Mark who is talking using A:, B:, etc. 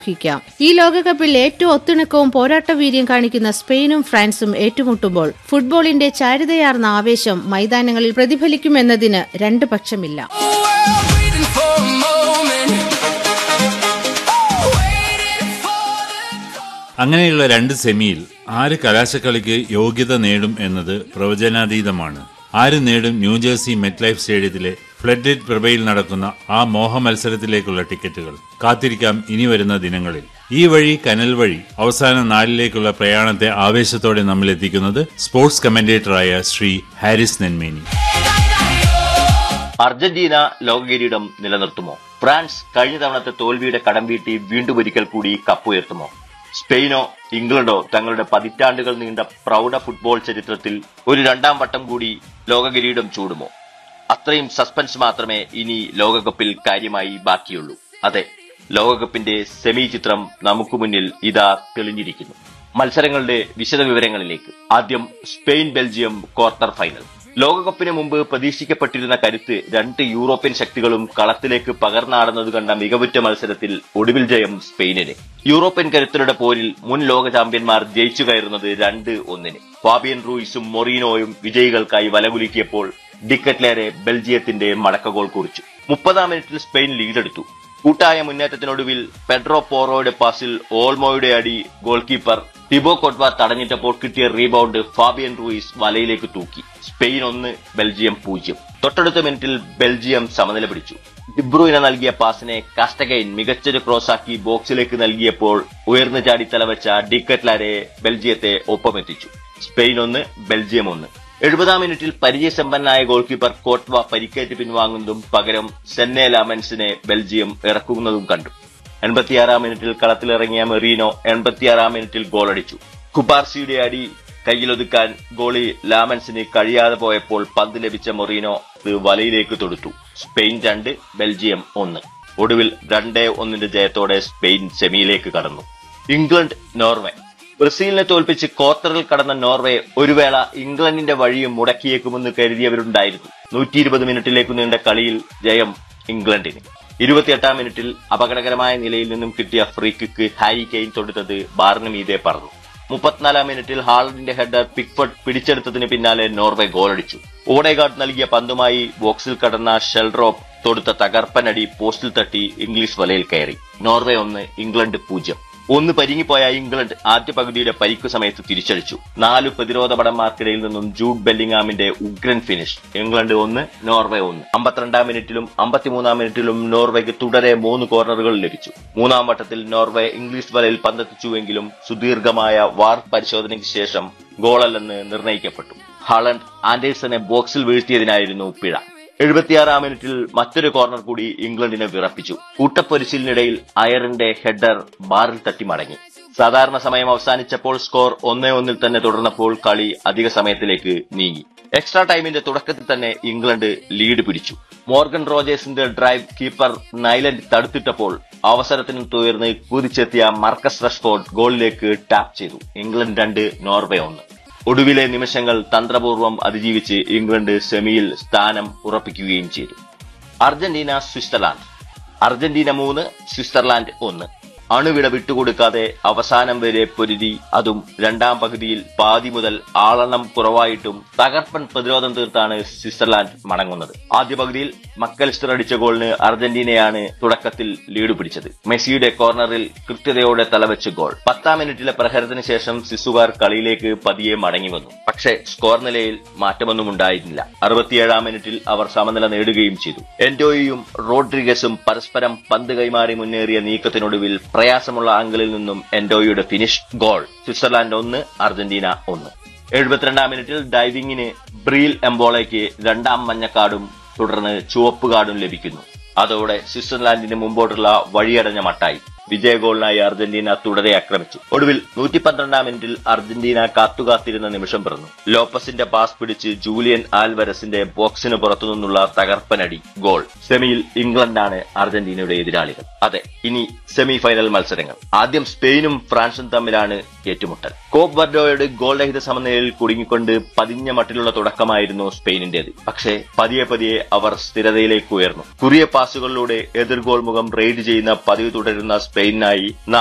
A: ഹിക്കാം ഈ ലോകകപ്പിൽ ഏറ്റവും ഒത്തിണക്കവും പോരാട്ടവീര്യം കാണിക്കുന്ന സ്പെയിനും ഫ്രാൻസും ഏറ്റുമുട്ടുമ്പോൾ ഫുട്ബോളിന്റെ ചാരുതയാർന്ന ആവേശം മൈതാനങ്ങളിൽ പ്രതിഫലിക്കുമെന്നതിന് രണ്ട് പക്ഷമില്ല
B: waiting for a moment. Waiting for the
C: അങ്ങനെയുള്ള രണ്ട് സെമിയിൽ ആര് കലാശക്കളിക്ക് യോഗ്യത നേടും എന്നത് പ്രവചനാതീതമാണ് ആര് നേടും ന്യൂജേഴ്സി മെറ്റ്ലൈഫ് സ്റ്റേഡിയത്തിലെ ഫ്ലഡ് ലൈറ്റ് പ്രഭയിൽ നടക്കുന്ന ആ മോഹ മത്സരത്തിലേക്കുള്ള ടിക്കറ്റുകൾ കാത്തിരിക്കാം ഇനി വരുന്ന ദിനങ്ങളിൽ ഈ വഴി കനൽ വഴി അവസാന നാലിലേക്കുള്ള പ്രയാണത്തെ ആവേശത്തോടെ നമ്മൾ എത്തിക്കുന്നത് സ്പോർട്സ് കമന്റേറ്ററായ ശ്രീ ഹാരിസ് നെന്മേനി
D: അർജന്റീന ലോകകിരീടം നിലനിർത്തുമോ ഫ്രാൻസ് കഴിഞ്ഞ തവണത്തെ തോൽവിയുടെ കടം വീട്ടി വീണ്ടും ഒരിക്കൽ കൂടി കപ്പുയർത്തുമോ സ്പെയിനോ ഇംഗ്ലണ്ടോ തങ്ങളുടെ പതിറ്റാണ്ടുകൾ നീണ്ട പ്രൗഢ ഫുട്ബോൾ ചരിത്രത്തിൽ ഒരു രണ്ടാം വട്ടം കൂടി ലോകകിരീടം ചൂടുമോ അത്രയും സസ്പെൻസ് മാത്രമേ ഇനി ലോകകപ്പിൽ കാര്യമായി ബാക്കിയുള്ളൂ അതെ ലോകകപ്പിന്റെ സെമി ചിത്രം നമുക്ക് മുന്നിൽ ഇതാ തെളിഞ്ഞിരിക്കുന്നു മത്സരങ്ങളുടെ വിശദവിവരങ്ങളിലേക്ക് ആദ്യം സ്പെയിൻ ബെൽജിയം ക്വാർട്ടർ ഫൈനൽ ലോകകപ്പിന് മുമ്പ് പ്രതീക്ഷിക്കപ്പെട്ടിരുന്ന കരുത്ത് രണ്ട് യൂറോപ്യൻ ശക്തികളും കളത്തിലേക്ക് പകർന്നാടുന്നത് കണ്ട മികവുറ്റ മത്സരത്തിൽ ഒടുവിൽ ജയം സ്പെയിനിന് യൂറോപ്യൻ കരുത്തരുടെ പോരിൽ മുൻ ലോക ചാമ്പ്യന്മാർ ജയിച്ചു കയറുന്നത് രണ്ട് ഒന്നിന് ഫാബിയൻ റൂയിസും മൊറീനോയും വിജയികൾക്കായി വലകുലുക്കിയപ്പോൾ ഡിക്കറ്റ്ലേറെ ബെൽജിയത്തിന്റെ മടക്കഗോൾ കുറിച്ചു മുപ്പതാം മിനിറ്റിൽ സ്പെയിൻ ലീഡെടുത്തു കൂട്ടായ മുന്നേറ്റത്തിനൊടുവിൽ പെഡ്രോ പോറോയുടെ പാസിൽ ഓൾമോയുടെ അടി ഗോൾ കീപ്പർ ടിബോ കൊട്വ തടഞ്ഞിട്ടപ്പോൾ കിട്ടിയ റീബൗണ്ട് ഫാബിയൻ റൂയിസ് വലയിലേക്ക് തൂക്കി സ്പെയിൻ ഒന്ന് ബെൽജിയം പൂജ്യം തൊട്ടടുത്ത മിനിറ്റിൽ ബെൽജിയം സമനില പിടിച്ചു ഡിബ്രൂയിന നൽകിയ പാസിനെ കാസ്റ്റഗൈൻ മികച്ചൊരു ക്രോസാക്കി ബോക്സിലേക്ക് നൽകിയപ്പോൾ ഉയർന്നു ചാടി തലവെച്ച ഡിക്കറ്റ്ലാരെ ബെൽജിയത്തെ ഒപ്പമെത്തിച്ചു സ്പെയിൻ ഒന്ന് ബെൽജിയം ഒന്ന് എഴുപതാം മിനിറ്റിൽ പരിചയസമ്പന്നനായ ഗോൾ കീപ്പർ കോട്വ പരിക്കേറ്റ് പിൻവാങ്ങുന്നതും പകരം സെന്നെ ലാമൻസിനെ ബെൽജിയം ഇറക്കുന്നതും കണ്ടു എൺപത്തിയാറാം മിനിറ്റിൽ കളത്തിലിറങ്ങിയ മെറീനോ എൺപത്തിയാറാം മിനിറ്റിൽ ഗോളടിച്ചു കുബാർസിയുടെ അടി കയ്യിലൊതുക്കാൻ ഗോളി ലാമൻസിന് കഴിയാതെ പോയപ്പോൾ പന്ത് ലഭിച്ച മൊറീനോ ഇത് വലയിലേക്ക് തൊടുത്തു സ്പെയിൻ രണ്ട് ബെൽജിയം ഒന്ന് ഒടുവിൽ രണ്ടേ ഒന്നിന്റെ ജയത്തോടെ സ്പെയിൻ സെമിയിലേക്ക് കടന്നു ഇംഗ്ലണ്ട് നോർവേ ബ്രസീലിനെ തോൽപ്പിച്ച് ക്വാർട്ടറിൽ കടന്ന നോർവേ ഒരു വേള ഇംഗ്ലണ്ടിന്റെ വഴിയും മുടക്കിയേക്കുമെന്ന് കരുതിയവരുണ്ടായിരുന്നു നൂറ്റി ഇരുപത് മിനിറ്റിലേക്ക് നീണ്ട കളിയിൽ ജയം ഇംഗ്ലണ്ടിന് ഇരുപത്തിയെട്ടാം മിനിറ്റിൽ അപകടകരമായ നിലയിൽ നിന്നും കിട്ടിയ ഫ്രീ കിക്ക് ഹാരി കെയിൻ തൊടുത്തത് ബാറിന് മീതെ പറന്നു മുപ്പത്തിനാലാം മിനിറ്റിൽ ഹാളണ്ടിന്റെ ഹെഡർ പിക്ഫർഡ് പിടിച്ചെടുത്തതിന് പിന്നാലെ നോർവേ ഗോളടിച്ചു ഓഡേഗാർഡ് നൽകിയ പന്തുമായി ബോക്സിൽ കടന്ന ഷെൽറോപ്പ് തൊടുത്ത തകർപ്പനടി പോസ്റ്റിൽ തട്ടി ഇംഗ്ലീഷ് വലയിൽ കയറി നോർവേ ഒന്ന് ഇംഗ്ലണ്ട് പൂജ്യം ഒന്ന് പരിങ്ങിപ്പോയ ഇംഗ്ലണ്ട് ആദ്യ പകുതിയുടെ പരിക്കു സമയത്ത് തിരിച്ചടിച്ചു നാല് പ്രതിരോധ പടന്മാർക്കിടയിൽ നിന്നും ജൂഡ് ബെല്ലിംഗാമിന്റെ ഉഗ്രൻ ഫിനിഷ് ഇംഗ്ലണ്ട് ഒന്ന് നോർവേ ഒന്ന് അമ്പത്തിരണ്ടാം മിനിറ്റിലും അമ്പത്തിമൂന്നാം മിനിറ്റിലും നോർവേക്ക് തുടരെ മൂന്ന് കോർണറുകൾ ലഭിച്ചു മൂന്നാം വട്ടത്തിൽ നോർവേ ഇംഗ്ലീഷ് വലയിൽ പന്തെത്തിച്ചുവെങ്കിലും സുദീർഘമായ വാർ പരിശോധനയ്ക്ക് ശേഷം ഗോളല്ലെന്ന് നിർണയിക്കപ്പെട്ടു ഹാളണ്ട് ആൻഡേഴ്സനെ ബോക്സിൽ വീഴ്ത്തിയതിനായിരുന്നു പിഴ എഴുപത്തിയാറാം മിനിറ്റിൽ മറ്റൊരു കോർണർ കൂടി ഇംഗ്ലണ്ടിനെ വിറപ്പിച്ചു കൂട്ടപ്പൊരിച്ചിലിനിടയിൽ അയറിന്റെ ഹെഡർ ബാറിൽ തട്ടി മടങ്ങി സാധാരണ സമയം അവസാനിച്ചപ്പോൾ സ്കോർ ഒന്നേ ഒന്നിൽ തന്നെ തുടർന്നപ്പോൾ കളി അധിക സമയത്തിലേക്ക് നീങ്ങി എക്സ്ട്രാ ടൈമിന്റെ തുടക്കത്തിൽ തന്നെ ഇംഗ്ലണ്ട് ലീഡ് പിടിച്ചു മോർഗൻ റോജേഴ്സിന്റെ ഡ്രൈവ് കീപ്പർ നൈലൻഡ് തടുത്തിട്ടപ്പോൾ അവസരത്തിന് തുയർന്ന് കുതിച്ചെത്തിയ മർക്കസ് റഷ്ഫോർഡ് ഗോളിലേക്ക് ടാപ്പ് ചെയ്തു ഇംഗ്ലണ്ട് രണ്ട് നോർവേ ഒന്ന് ഒടുവിലെ നിമിഷങ്ങൾ തന്ത്രപൂർവ്വം അതിജീവിച്ച് ഇംഗ്ലണ്ട് സെമിയിൽ സ്ഥാനം ഉറപ്പിക്കുകയും ചെയ്തു അർജന്റീന സ്വിറ്റ്സർലാൻഡ് അർജന്റീന മൂന്ന് സ്വിറ്റ്സർലാൻഡ് ഒന്ന് അണുവിട വിട്ടുകൊടുക്കാതെ അവസാനം വരെ പൊരുതി അതും രണ്ടാം പകുതിയിൽ പാതി മുതൽ ആളെണ്ണം കുറവായിട്ടും തകർപ്പൻ പ്രതിരോധം തീർത്താണ് സ്വിറ്റ്സർലാൻഡ് മടങ്ങുന്നത് ആദ്യ പകുതിയിൽ മക്കലിസ്റ്റർ അടിച്ച ഗോളിന് അർജന്റീനയാണ് തുടക്കത്തിൽ ലീഡ് പിടിച്ചത് മെസ്സിയുടെ കോർണറിൽ കൃത്യതയോടെ തലവെച്ച് ഗോൾ പത്താം മിനിറ്റിലെ പ്രഹരത്തിന് ശേഷം സിസുകാർ കളിയിലേക്ക് പതിയെ മടങ്ങി വന്നു പക്ഷേ സ്കോർ നിലയിൽ മാറ്റമൊന്നും ഉണ്ടായിരുന്നില്ല അറുപത്തിയേഴാം മിനിറ്റിൽ അവർ സമനില നേടുകയും ചെയ്തു എൻഡോയും റോഡ്രിഗസും പരസ്പരം പന്ത് കൈമാറി മുന്നേറിയ നീക്കത്തിനൊടുവിൽ പ്രയാസമുള്ള ആംഗിളിൽ നിന്നും എൻഡോയുടെ ഫിനിഷ് ഗോൾ സ്വിറ്റ്സർലാൻഡ് ഒന്ന് അർജന്റീന ഒന്ന് എഴുപത്തിരണ്ടാം മിനിറ്റിൽ ഡൈവിംഗിന് ബ്രീൽ എംബോളയ്ക്ക് രണ്ടാം മഞ്ഞക്കാർഡും തുടർന്ന് ചുവപ്പ് കാർഡും ലഭിക്കുന്നു അതോടെ സ്വിറ്റ്സർലാൻഡിന് മുമ്പോട്ടുള്ള വഴിയടഞ്ഞ മട്ടായി വിജയ ഗോളിനായി അർജന്റീന തുടരെ ആക്രമിച്ചു ഒടുവിൽ നൂറ്റി പന്ത്രണ്ടാം മിനിറ്റിൽ അർജന്റീന കാത്തുകാത്തിരുന്ന നിമിഷം പിറന്നു ലോപ്പസിന്റെ പാസ് പിടിച്ച് ജൂലിയൻ ആൽവരസിന്റെ ബോക്സിന് പുറത്തുനിന്നുള്ള തകർപ്പനടി ഗോൾ സെമിയിൽ ഇംഗ്ലണ്ടാണ് അർജന്റീനയുടെ എതിരാളികൾ അതെ ഇനി സെമി ഫൈനൽ മത്സരങ്ങൾ ആദ്യം സ്പെയിനും ഫ്രാൻസും തമ്മിലാണ് ഏറ്റുമുട്ടൽ കോപ്പ് വർഡോയുടെ ഗോൾ രഹിത സമനിലയിൽ കുടുങ്ങിക്കൊണ്ട് പതിഞ്ഞ മട്ടിലുള്ള തുടക്കമായിരുന്നു സ്പെയിനിന്റേത് പക്ഷേ പതിയെ പതിയെ അവർ സ്ഥിരതയിലേക്ക് ഉയർന്നു കുറിയ പാസുകളിലൂടെ എതിർ ഗോൾ മുഖം റെയ്ഡ് ചെയ്യുന്ന പതിവ് തുടരുന്ന സ്പെയിൻ സ്പെയിനിനായി